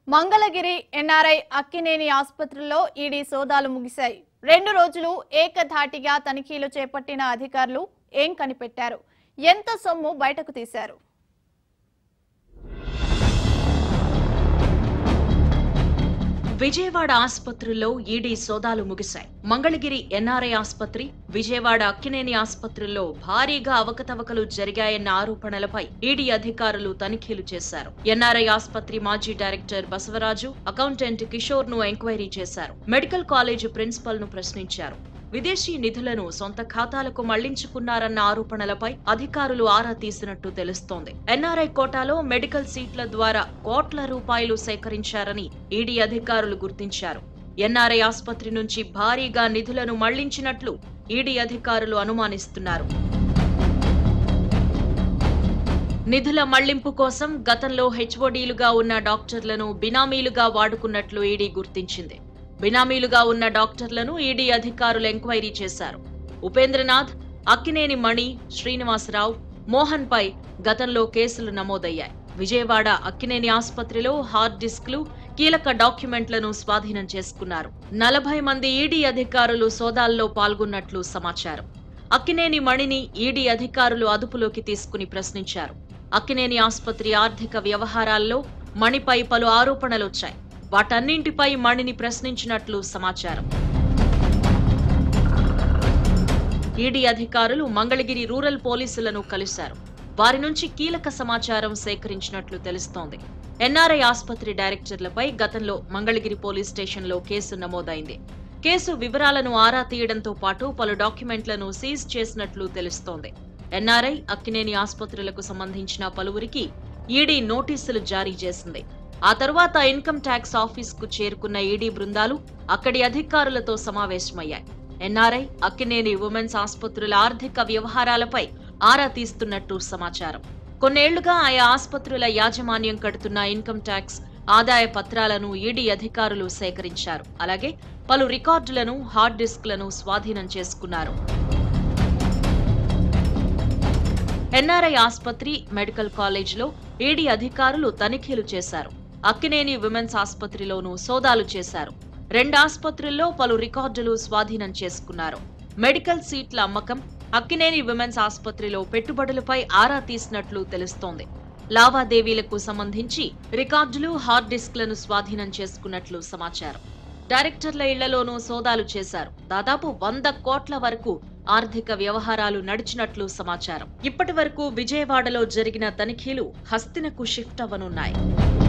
Mangalagiri NRI Akkineni ఆసుపత్రిలో ED సోదాలు ముగిశాయి రెండు రోజులు ఏకధాటిగా తనిఖీలు చేపట్టిన అధికారులు ఏం కనిపెట్టారు ఎంత సొమ్ము బయటకు తీశారు విజయవాడ ఆసుపత్రుల్లో ఈడీ సోదాలు ముగిశాయి మంగళగిరి ఎన్ఆర్ఐ ఆసుపత్రి విజయవాడ అక్కినేని ఆసుపత్రుల్లో భారీగా అవకతవకలు జరిగాయన్న ఆరోపణలపై ఈడీ అధికారులు తనిఖీలు చేశారు ఎన్ఆర్ఐ ఆసుపత్రి మాజీ డైరెక్టర్ బసవరాజు అకౌంటెంట్ కిషోర్ ను ఎంక్వైరీ చేశారు మెడికల్ కాలేజ్ ప్రిన్సిపల్ ను ప్రశ్నించారు విదేశీ నిధులను సొంత ఖాతాలకు మళ్లించుకున్నారన్న ఆరోపణలపై అధికారులు ఆరా తీసినట్టు తెలుస్తోంది ఎన్ఆర్ఐ కోటాలో మెడికల్ సీట్ల ద్వారా కోట్ల రూపాయలు సేకరించారని ఈడీ అధికారులు గుర్తించారు ఎన్ఆర్ఐ ఆసుపత్రి నుంచి భారీగా నిధులను మళ్లించినట్లు ఈడీ అధికారులు అనుమానిస్తున్నారు నిధుల మళ్లింపు కోసం గతంలో హెచ్ఓడీలుగా ఉన్న డాక్టర్లను బినామీలుగా వాడుకున్నట్లు ఈడీ గుర్తించింది బినామీలుగా ఉన్న డాక్టర్లను ఈడీ అధికారులు ఎంక్వైరీ చేశారు ఉపేంద్రనాథ్ అక్కినేని మణి శ్రీనివాసరావు మోహన్ పై గతంలో కేసులు నమోదయ్యాయి విజయవాడ అక్కినేని ఆసుపత్రిలో హార్డ్ డిస్క్లు కీలక డాక్యుమెంట్లను స్వాధీనం చేసుకున్నారు నలభై మంది ఈడీ అధికారులు సోదాల్లో పాల్గొన్నట్లు సమాచారం అక్కినేని మణిని ఈడీ అధికారులు అదుపులోకి తీసుకుని ప్రశ్నించారు అక్కినేని ఆసుపత్రి ఆర్థిక వ్యవహారాల్లో మణిపై పలు ఆరోపణలొచ్చాయి వాటన్నింటిపై మణిని ప్రశ్నించినట్లు సమాచారం ఈడీ అధికారులు మంగళగిరి రూరల్ పోలీసులను కలిశారు వారి నుంచి కీలక సమాచారం సేకరించినట్లు తెలుస్తోంది ఎన్ఆర్ఐ ఆసుపత్రి డైరెక్టర్లపై గతంలో మంగళగిరి పోలీస్ స్టేషన్లో కేసు నమోదైంది కేసు వివరాలను ఆరా తీయడంతో పాటు పలు డాక్యుమెంట్లను సీజ్ చేసినట్లు తెలుస్తోంది ఎన్ఆర్ఐ అక్కినేని ఆసుపత్రులకు సంబంధించిన పలువురికి ఈడీ నోటీసులు జారీ చేసింది ఆ తర్వాత ఇన్కమ్ ట్యాక్స్ ఆఫీస్ కు చేరుకున్న ఈడీ బృందాలు అక్కడి అధికారులతో సమావేశమయ్యాయి ఎన్ఆర్ఐ అక్కినేని ఉమెన్స్ ఆసుపత్రుల ఆర్థిక వ్యవహారాలపై ఆరా తీస్తున్నట్టు సమాచారం కొన్నేళ్లుగా ఆయా ఆసుపత్రుల యాజమాన్యం కడుతున్న ఇన్కమ్ ట్యాక్స్ ఆదాయ పత్రాలను ఈడీ అధికారులు సేకరించారు అలాగే పలు రికార్డులను హార్డ్ డిస్క్లను స్వాధీనం చేసుకున్నారు ఎన్ఆర్ఐ ఆసుపత్రి మెడికల్ కాలేజ్లో ఈడీ అధికారులు తనిఖీలు చేశారు అక్కినేని విమెన్స్ ఆసుపత్రిలోనూ సోదాలు చేశారు రెండు ఆసుపత్రుల్లో పలు రికార్డులు స్వాధీనం చేసుకున్నారు మెడికల్ సీట్ల అమ్మకం అక్కినేని విమెన్స్ ఆసుపత్రిలో పెట్టుబడులపై ఆరా తీసినట్లు తెలుస్తోంది లావాదేవీలకు సంబంధించి రికార్డులు హార్డ్ డిస్క్లను స్వాధీనం చేసుకున్నట్లు సమాచారం డైరెక్టర్ల ఇళ్లలోనూ సోదాలు చేశారు దాదాపు వంద కోట్ల వరకు ఆర్థిక వ్యవహారాలు నడిచినట్లు సమాచారం ఇప్పటి వరకు విజయవాడలో జరిగిన తనిఖీలు హస్తినకు షిఫ్ట్ అవ్వనున్నాయి